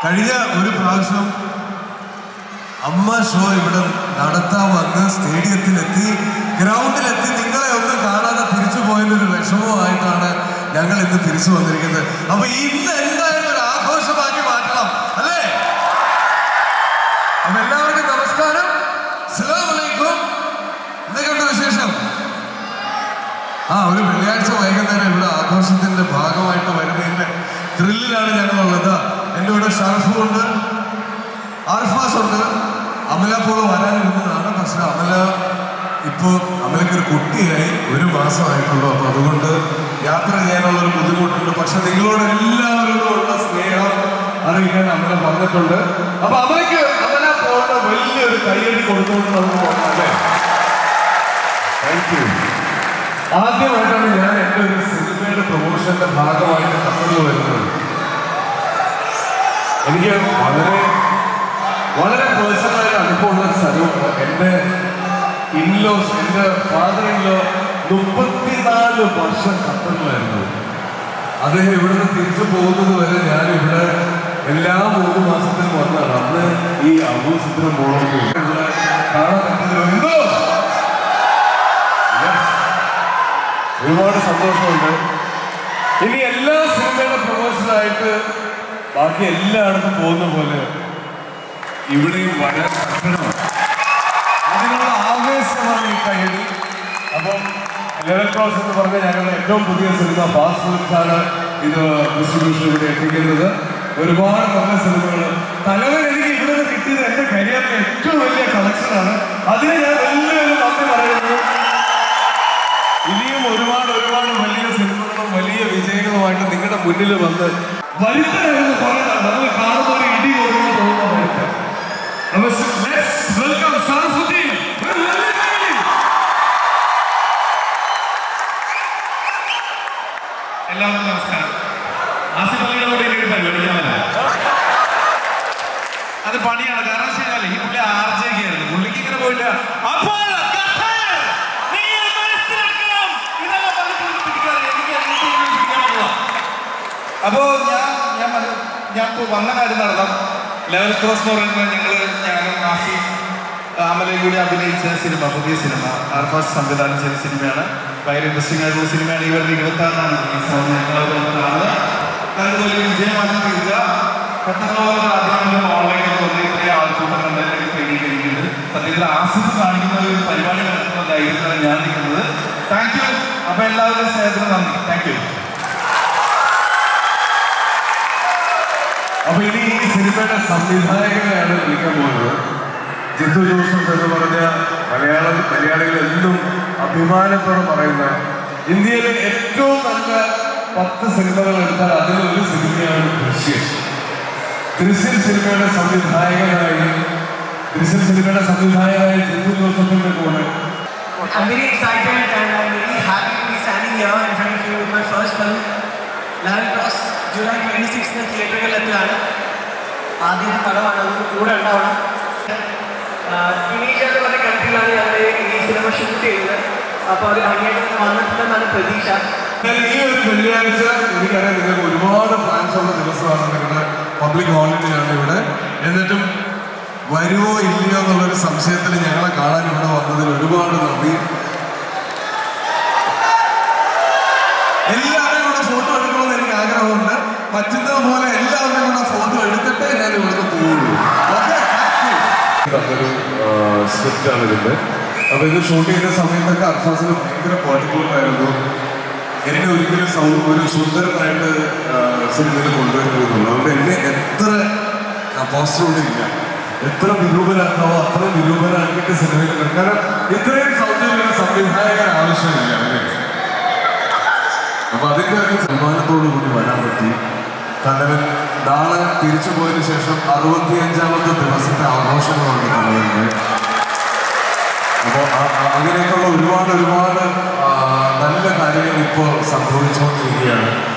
കഴിഞ്ഞ ഒരു പ്രാവശ്യം അമ്മ ഷോ ഇവിടെ നടത്താൻ വന്ന് സ്റ്റേഡിയത്തിലെത്തി ഗ്രൗണ്ടിലെത്തി നിങ്ങളെ ഒന്നും കാണാതെ തിരിച്ചു പോയതിനൊരു വിഷമമായിട്ടാണ് ഞങ്ങൾ ഇന്ന് തിരിച്ചു വന്നിരിക്കുന്നത് അപ്പൊ ഇന്ന് എന്തായാലും ഒരു ആഘോഷമാക്കി മാറ്റണം അല്ലേ അപ്പൊ എല്ലാവർക്കും നമസ്കാരം അസ്സലാമു അലൈക്കും എന്തൊക്കെയുണ്ട് വിശേഷം ആ ഒരു വെള്ളിയാഴ്ച വൈകുന്നേരം ഇവിടെ ആഘോഷത്തിന്റെ ഭാഗമായിട്ട് വരുന്നതിന്റെ ത്രില്ലിലാണ് ഞങ്ങളുള്ളത് എൻ്റെ ഇവിടെ ഷറഫും ഉണ്ട് ആർഫാസ് ഉണ്ട് അമല പോള് വരാനിരുന്നതാണ് പക്ഷെ അമല ഇപ്പോൾ അമലയ്ക്ക് ഒരു കുട്ടിയായി ഒരു മാസമായിട്ടുള്ളൂ അപ്പൊ അതുകൊണ്ട് യാത്ര ചെയ്യാനുള്ള ഒരു ബുദ്ധിമുട്ടുണ്ട് പക്ഷെ നിങ്ങളോട് എല്ലാവരോടും ഉള്ള സ്നേഹം അറിയിക്കാൻ അമല പറഞ്ഞിട്ടുണ്ട് അപ്പൊ അമലയ്ക്ക് അമല പോളുടെ വലിയൊരു കൈയടി കൊടുത്തുകൊണ്ട് നമുക്ക് പോകാം അല്ലേ താങ്ക് യു ആദ്യമായിട്ടാണ് ഞാൻ എൻ്റെ ഒരു സിനിമയുടെ പ്രൊമോഷന്റെ ഭാഗമായിട്ട് ഖത്തറിൽ വരുന്നത് എനിക്ക് വളരെ വളരെ പേഴ്സണലായിട്ട് അനുഭവമുള്ള ഒരു സ്ഥലമാണ് എൻ്റെ ഇൻലോസ് എൻ്റെ ഫാദർ ഇൻലോ മുപ്പത്തിനാല് വർഷം ഖത്തറിലായിരുന്നു അദ്ദേഹം ഇവിടുന്ന് തിരിച്ചു പോകുന്നത് വരെ ഞാൻ ഇവിടെ എല്ലാ മൂന്ന് മാസത്തിലും വന്നതാണ് അന്ന് ഈ അഭൂസിദ്രം പോകണമെങ്കിൽ ഇവിടെ കാണാൻ പറ്റുന്നുണ്ടോ Yes. ഒരുപാട് സന്തോഷമുണ്ട് ഇനി എല്ലാ സിനിമയുടെ പ്രൊമോഷനായിട്ട് ബാക്കി എല്ലായിടത്തും പോകുന്ന പോലെ ഇവിടെയും വരാൻ പറ്റണം അതിനുള്ള ആവേശമാണ് ഈ കയ്യടി അപ്പം ലെവൽ ക്രോസ് എന്ന് പറഞ്ഞ ഞങ്ങളുടെ ഏറ്റവും പുതിയ സിനിമ ഫാസ്റ്റ് ഫിലിംസ് ആണ് ഇത് ഡിസ്ട്രിബ്യൂഷൻ ഇവിടെ എത്തിക്കുന്നത് ഒരുപാട് നല്ല സിനിമകൾ തലവൻ എനിക്ക് ഇവിടെ നിന്ന് കിട്ടിയത് എന്റെ കരിയറിലെ ഏറ്റവും വലിയ കളക്ഷനാണ് അതിന് ഞാൻ എല്ലാവരും നന്ദി പറയുന്നു ഇനിയും ഒരുപാട് ഒരുപാട് വലിയ സിനിമകളും വലിയ വിജയങ്ങളുമായിട്ട് നിങ്ങളുടെ മുന്നിൽ വന്ന് വരുത്തനായിരുന്നു പറയുന്നത് നമ്മൾ കാണുമ്പോൾ ഒരു ഇടി കൊടുക്കാൻ പോകുന്ന വരുത്തൻ അപ്പൊ let's welcome ഷറഫുദ്ദീൻ. ഒരു വലിയ കൈയടി. എല്ലാവർക്കും നമസ്കാരം ആസിഫ് അലിയുടെ കൂടെ ഇനി ഒരു പരിപാടി ഞാൻ വരാം. അത് പണിയാണ് കാരണം വെച്ച് കഴിഞ്ഞാൽ ഈ പുള്ളി ആർജയൊക്കെ ആയിരുന്നു പുള്ളിക്ക് ഇങ്ങനെ പോയിട്ട് അപ്പോൾ ഖത്തർ, നിങ്ങൾ മനസ്സിലാക്കണം. ഇതെല്ലാം പറഞ്ഞിട്ട് എനിക്ക് പിടിക്കാറില്ല. എനിക്ക് എന്നിട്ട് ഇങ്ങനെ പിടിക്കാൻ പറ്റില്ല. അപ്പോ ഞാൻ ഞാൻ മന- ഞാൻ ഇപ്പോ വന്ന കാര്യം നടത്താം ലെവൽ ക്രോസ് എന്ന് പറയുന്നത് ഞങ്ങൾ ഞാനും ആസിഫ് അമലയും കൂടി അഭിനയിച്ച സിനിമ പുതിയ സിനിമ അർഫാസ് സംവിധാനം ചെയ്ത സിനിമയാണ് ഭയങ്കര ഇൻട്രസ്റ്റിംഗ് ആയിട്ടുള്ള സിനിമയാണ് ഈ വരുന്ന ഇരുപത്തി ആറിനാണ് റിലീസ് ആവുന്നത് ഞങ്ങളത് വന്നതാണ് അതുപോലെ വിജയമാറ്റം തീരുക പെട്ടെന്നുള്ള ആദ്യമായിട്ട് ഓൺലൈനിൽ വന്ന് ഇത്രയും ആൾക്കൂട്ടം കണ്ടതിലേക്ക് പ്രേരിപ്പിക്കുന്നത് സത്യത്തിൽ ആസിഫ് കാണിക്കുന്ന ഒരു പരിപാടി നടത്തുന്ന ധൈര്യത്തിലാണ് ഞാൻ നിൽക്കുന്നത് താങ്ക് യു അപ്പൊ എല്ലാവരും സ്നേഹത്തിന് നന്ദി താങ്ക് യു അപ്പൊ ഇനി ഈ സിനിമയുടെ സംവിധായകനെയാണ് വിളിക്കാൻ പോകുന്നത് ജിത്തു ജോസഫ് എന്ന് പറഞ്ഞ മലയാളം മലയാളികൾ എന്നും അഭിമാനത്തോടെ പറയുന്ന ഇന്ത്യയിലെ ഏറ്റവും നല്ല പത്ത് സിനിമകൾ എടുത്താൽ അതിലൊരു സിനിമയാണ് ദൃശ്യം ദൃശ്യം സിനിമയുടെ സംവിധായകനായി ദൃശ്യം സിനിമയുടെ സംവിധായകനായി ജിത്തു ജോസഫിന്റെ കൂടെ I'm very excited and I'm very happy to be standing here in front of you with my first film, Lion Cross, July twenty സിക്സിന് തിയേറ്ററുകളിലെത്തുകയാണ് ആദ്യത്തെ പടമാണ് അത് കൂടെ ഉണ്ടാവണം ട്യൂണീഷ്യ എന്ന് പറഞ്ഞ കൺട്രിയിലാണ് ഞങ്ങൾ ഈ സിനിമ ഷൂട്ട് ചെയ്തത് അപ്പോൾ അത് ഭംഗിയായിട്ട് വന്നിട്ടുണ്ടെന്നാണ് പ്രതീക്ഷ എന്നാൽ ഈ ഒരു വെള്ളിയാഴ്ച എനിക്കറിയാം നിങ്ങൾക്ക് ഒരുപാട് പ്ലാൻസ് ഉള്ള ദിവസമാണ് നിങ്ങളുടെ പബ്ലിക് ഹോളിഡേയാണ് ഇവിടെ എന്നിട്ടും വരുമോ ഇല്ലയോ എന്നുള്ളൊരു സംശയത്തിൽ ഞങ്ങളെ കാണാൻ ഇവിടെ വന്നതിൽ ഒരുപാട് നന്ദി എല്ലാവരെയും കൂടെ ഫോട്ടോ എടുക്കണമെന്ന് എനിക്ക് ആഗ്രഹമുണ്ട് പറ്റുന്നത് പോലെ എല്ലാവരുടെയും കൂടെ ഫോട്ടോ എടുത്തിട്ടേ ഞാൻ ഇവിടുന്ന് പോവുള്ളൂ ഓക്കെ അതൊരു സ്ക്രിപ്റ്റ് ആണ് ഇതിന്റെ അപ്പൊ ഇത് ഷൂട്ട് ചെയ്ത സമയത്തൊക്കെ അർഫാസിന് ഭയങ്കര പാട്ടിക്കൂട്ടായിരുന്നു എന്നെ ഒരിക്കലും സൗ- ഒരു സുന്ദരനായിട്ട് സിനിമയിൽ കൊണ്ടുവരുന്നുള്ളൂ അതുകൊണ്ട് എന്നെ എത്ര പോസ്റ്ററോടെ ഇല്ല എത്ര വിരൂപനാക്കാവോ അത്ര വിരൂപനാക്കിയിട്ട് സിനിമയിൽ വരും. കാരണം ഇത്രയും സൗന്ദര്യം സംവിധായകൻ ആവശ്യമില്ല അല്ലേ അപ്പൊ അതിന്റെ ഒരു സമ്മാനത്തോടു കൂടി വരാൻ പറ്റി തലവൻ നാളെ തിരിച്ചു പോയതിനു ശേഷം അറുപത്തിയഞ്ചാമത്തെ ദിവസത്തെ ആഘോഷങ്ങളുണ്ട് തലവന്റെ അപ്പോൾ അങ്ങനെയൊക്കെയുള്ള ഒരുപാട് ഒരുപാട് ആ, നല്ല കാര്യങ്ങൾ ഇപ്പോൾ സംഭവിച്ചുകൊണ്ടിരിക്കുകയാണ്